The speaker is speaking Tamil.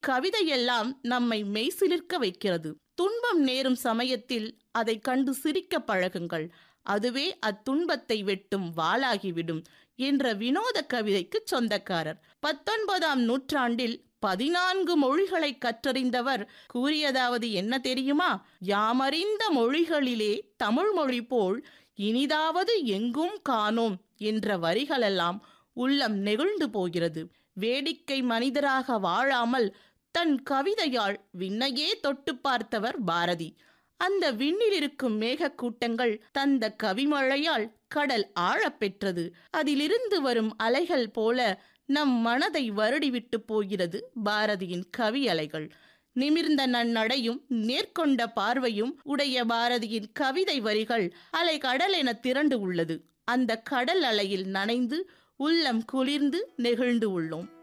கவிதையெல்லாம் நம்மை மெய்சிலிர்க்க வைக்கிறது துன்பம் நேரும் சமயத்தில் அதை கண்டு சிரிக்க பழகுங்கள் அதுவே அத்துன்பத்தை வெட்டும் வாளாகிவிடும் என்ற வினோத கவிதைக்கு சொந்தக்காரர் பத்தொன்பதாம் நூற்றாண்டில் பதினான்கு மொழிகளை கற்றறிந்தவர் கூறியதாவது என்ன தெரியுமா யாமறிந்த மொழிகளிலே தமிழ் மொழி போல் இனிதாவது எங்கும் காணோம் என்ற வரிகளெல்லாம் உள்ளம் நெகிழ்ந்து போகிறது வேடிக்கை மனிதராக வாழாமல் தன் கவிதையால் விண்ணையே தொட்டு பார்த்தவர் பாரதி அந்த விண்ணில் இருக்கும் மேகக்கூட்டங்கள் தந்த கவிமழையால் கடல் ஆழப் பெற்றது அதிலிருந்து வரும் அலைகள் போல நம் மனதை வருடிவிட்டு போகிறது பாரதியின் கவி அலைகள் நிமிர்ந்த நன்னடையும் நேர்கொண்ட பார்வையும் உடைய பாரதியின் கவிதை வரிகள் அலை கடல் என திரண்டு உள்ளது அந்த கடல் அலையில் நனைந்து உள்ளம் குளிர்ந்து நெகிழ்ந்து உள்ளோம்